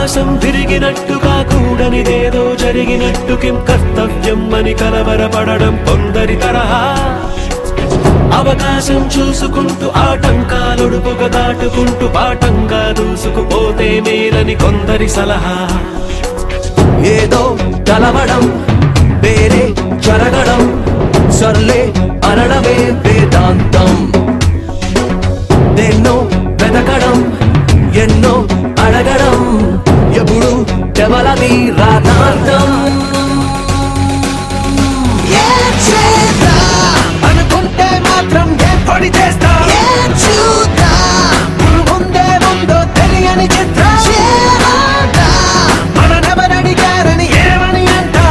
ఆకాశం తిరిగినట్టుగా కూడనిదేదో జరిగినట్టు కిం కర్తవ్యం అని కలవరపడడం కొందరి తరహా అవకాశం చూసుకుంటూ ఆటంకాలొడుపుగా దాటుకుంటూ పాఠంగా దూసుకుపోతే మేలని కొందరి సలహా ఏదో కలవడం వేరే జరగడం సర్లే అనడమే వేదాంతం ఎన్నో వెతకడం ఎన్నో అడగడం ఎప్పుడు ఎవలది రాతాంతం అనుకుంటే మాత్రం ఏర్పడి చేస్తా ముందే ముందో తెలియని చిత్రం మననెవరడిగారని ఏమని అంటా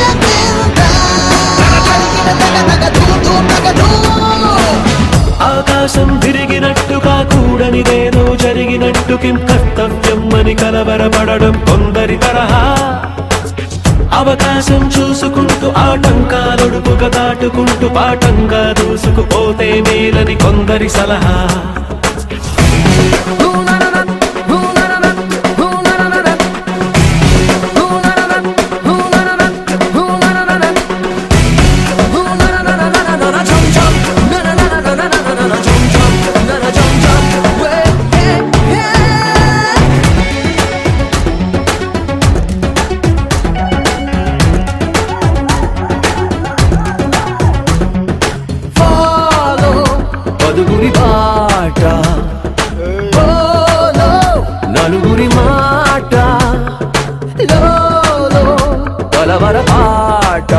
ఆకాశం తిరిగినట్టుగా కూడనిదేదో జరిగినట్టు కిం కర్తవ్యం అని కలవరపడడం కొందరి తరహా అవకాశం చూసుకుంటూ ఆటంకాలొడుపుగా దాటుకుంటూ పాఠంగా దూసుకుపోతే మేలని కొందరి సలహా Follow పదుగురి బాట Follow నలుగురి మాట లోలో కలవర పాట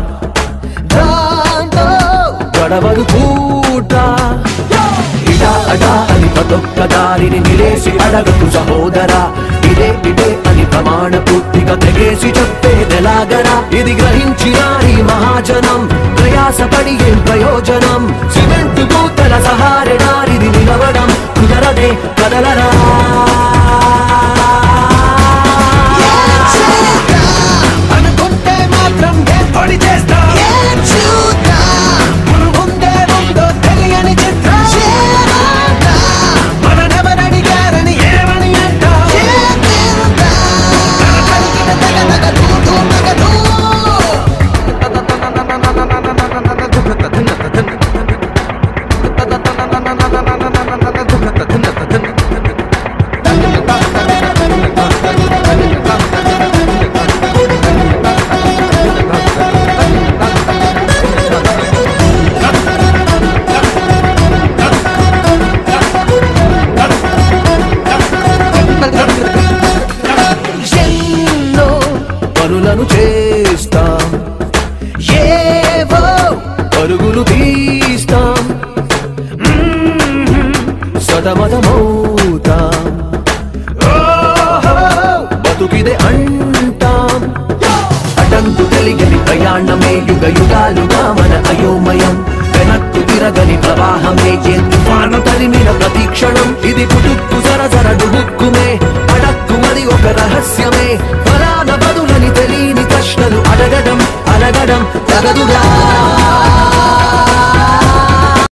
దాంతో గడవదు పూట ఇటా అటా అని ప్రతొక్క దారిని నిలేసి అడగకు సహోదరా ఇదే ఇదే అని ప్రమాణ పూర్తిగా తెగేసి చెప్పేదెలాగరా ఇది గ్రహించిన ఈ మహాజనం ప్రయాసపడి ఏం ప్రయోజనం సిమెంట్ పూతల సహారెడారిది నిలవడం కుదరదే కదలరా అనుకుంటే మాత్రం ఏర్పడి చేస్తా ముందే ముందో తెలియని చిత్రం మననెవరడిగారని ఏమని అంటా ఎన్నో పనులను చేస్తాం ఏవో పరుగులు తీస్తాం మ్మ్. సతమతమవుతాం ఓహో, బతుకిదే అంటాం అటంకు తెలియని ప్రయాణమే యుగ యుగాలుగా మన అయోమయం వెనక్కు తిరగని ప్రవాహమే ఏ తుఫాను తరిమిన ప్రతీక్షణం ఇది పుట్టుక్కు సరసర డుబుక్కుమే అడక్కుమది ఒక రహస్యమే ఫలాన బదులని తెలియని ప్రశ్నలు అడగడం అడగడం తగదుగా